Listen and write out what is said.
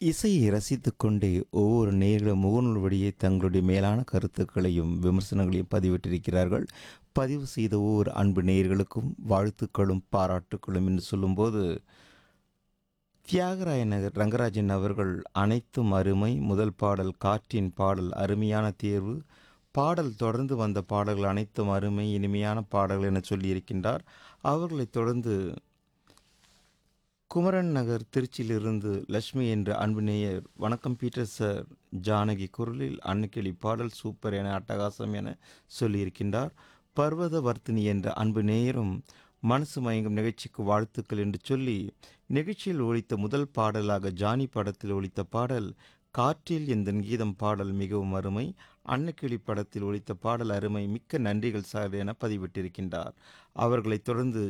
இசையை ரசித்துக்கொண்டே ஒவ்வொரு நேர்களும் முகநூல் வழியே தங்களுடைய மேலான கருத்துக்களையும் விமர்சனங்களையும் பதிவிட்டிருக்கிறார்கள் பதிவு செய்த ஒவ்வொரு அன்பு நேயர்களுக்கும் வாழ்த்துக்களும் பாராட்டுக்களும் என்று சொல்லும்போது தியாகராய நகர் ரங்கராஜன் அவர்கள் அனைத்தும் அருமை முதல் பாடல் காற்றின் பாடல் அருமையான தேர்வு பாடல் தொடர்ந்து வந்த பாடல்கள் அனைத்தும் அருமை இனிமையான பாடல்கள் என சொல்லியிருக்கின்றார் அவர்களைத் தொடர்ந்து குமரன் நகர் திருச்சியிலிருந்து லட்சுமி என்ற அன்பு நேயர் வணக்கம் பீட்டர் சார் ஜானகி குரலில் அன்னுக்கிளி பாடல் சூப்பர் என அட்டகாசம் என சொல்லியிருக்கின்றார் பர்வத வர்த்தினி என்ற அன்பு நேயரும் மனசு மயங்கும் நிகழ்ச்சிக்கு வாழ்த்துக்கள் என்று சொல்லி நிகழ்ச்சியில் ஒழித்த முதல் பாடலாக ஜானி படத்தில் ஒழித்த பாடல் காற்றில் எந்த கீதம் பாடல் மிகவும் அருமை அன்னக்கிளி படத்தில் ஒழித்த பாடல் அருமை மிக்க நன்றிகள் சார் என பதிவிட்டிருக்கின்றார் அவர்களைத் தொடர்ந்து